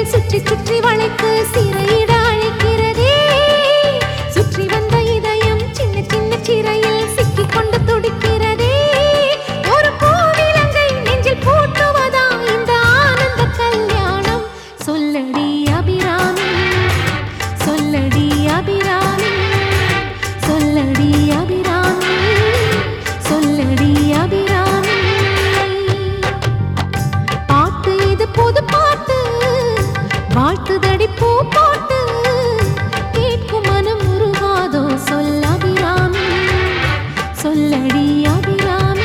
கைகள் சுற்றி சுற்றி வளைத்து சிறையிட அழைக்கிறதே சுற்றி வந்த இதயம் சின்ன சின்ன சிறையில் சிக்கிக் கொண்டு துடிக்கிறதே ஒரு பூவிலங்கை நெஞ்சில் பூட்டுவதா இந்த ஆனந்த கல்யாணம் சொல்லடி அபிராமி சொல்லடி அபிராமி சொல்லடி அபிராமி சொல்லடி அபிராமி பாட்டு இது புது பாட்டு வாழ்த்துதடி பூ போட்டு கேட்கும் மனம் உருகாதோ சொல்ல அபிராமி சொல்லடி அபிராமி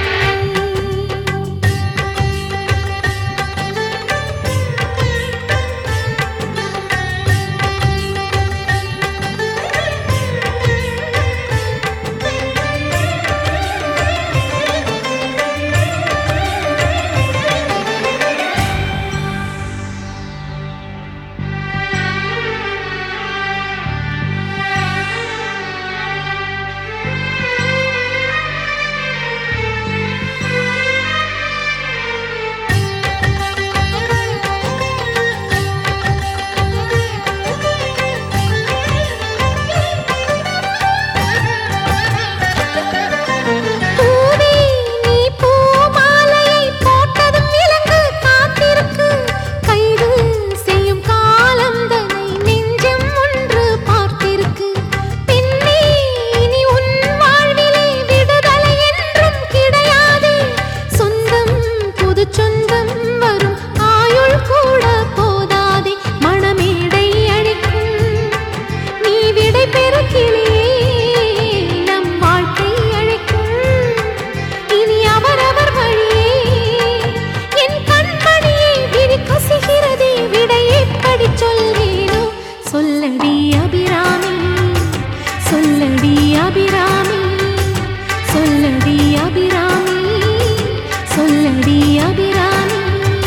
பூவே நீ பூமாலையை போட்டதும் விலங்கு காத்திருக்கு கைது செய்யும் காலம் தன்னை நெஞ்சம் ஒன்று பார்த்திருக்கு பின்னே இனி உன் வாழ்விலே விடுதலை என்றும் கிடையாது சொந்தம் புது சொந்தம் வரும் ஆயுள் கூட போதாதே மணமேடை அழிக்கும் நீ விடை பெறுகிலே நம் வாழ்க்கை அழைக்கும் இனி அவரவர் வழியே என் கண்மணியை விழி கசிகிறதே விடை எப்படி சொல்வேனோ சொல்லடி அபிராமி சொல்லடி அபிராமி சொல்லடி அபிராமி சொல்லடி அபிராமி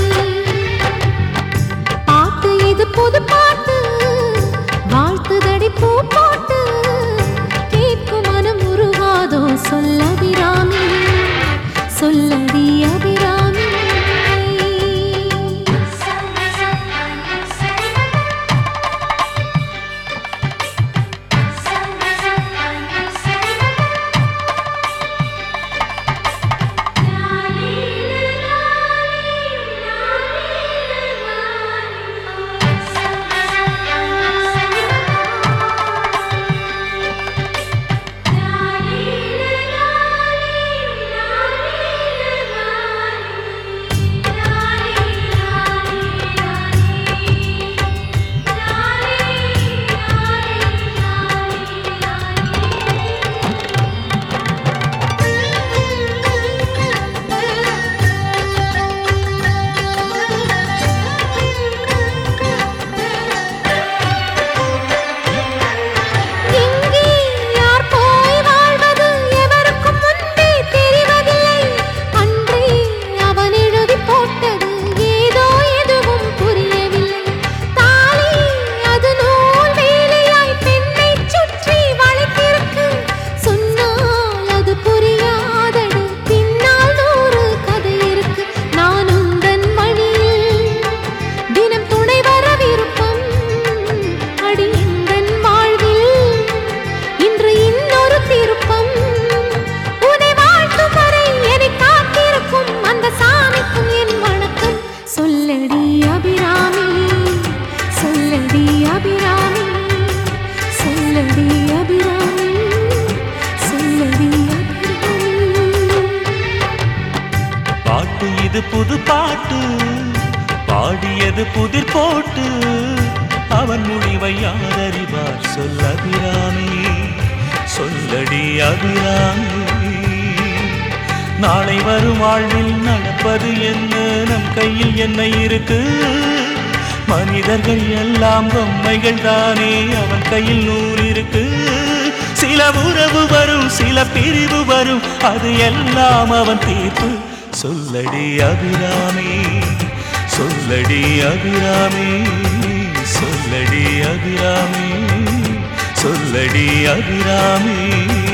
பாட்டு இது புது பாட்டு வாழ்த்துதடி பூ போட்டு கேட்கும் மனம் உருகாதோ சொல்ல அபிராமி சொல்லடி அபிராமி எங்கே யார் போய் வாழ்வது எவருக்கும் முன்பே தெரிவதில்லை அன்றே அவன் எழுதி போட்டது ஏதோ எதுவும் புரியவில்லை தாலி அது நூல் வேலையாய் பெண்ணை சுற்றி வளைத்திருக்கு சொன்னால் அது புரியாதடு பின்னால் நூறு கதை இருக்கு நான் உந்தன் வழியில் தினம் துணை வர விருப்பம் அடி எந்தன் வாழ்வில் இன்று இன்னொரு திருப்பம் உன்னை வாழ்த்தும் வரை என்னை காத்திருக்கும் அந்த சாமிக்கும் என் வணக்கம் சொல்லடி அபிராமி சொல்லடி அபிராமி சொல்லடி அபிராமி சொல்லடி அபிராமி பாட்டு இது புது பாட்டு பாடியது புதிர் போட்டு அவன் முடிவை யாரறிவார் சொல்ல அபிராமி சொல்லடி அபிராமி நாளை வரும் வாழ்வில் நடப்பது என்ன நம் கையில் என்ன இருக்கு மனிதர்கள் எல்லாம் பொம்மைகள் தானே அவன் கையில் நூல் இருக்கு சில உறவு வரும் சில பிரிவு வரும் அது எல்லாம் அவன் தீர்ப்பு சொல்லடி அபிராமி சொல்லடி அபிராமி சொல்லடி அபிராமி சொல்லடி அபிராமி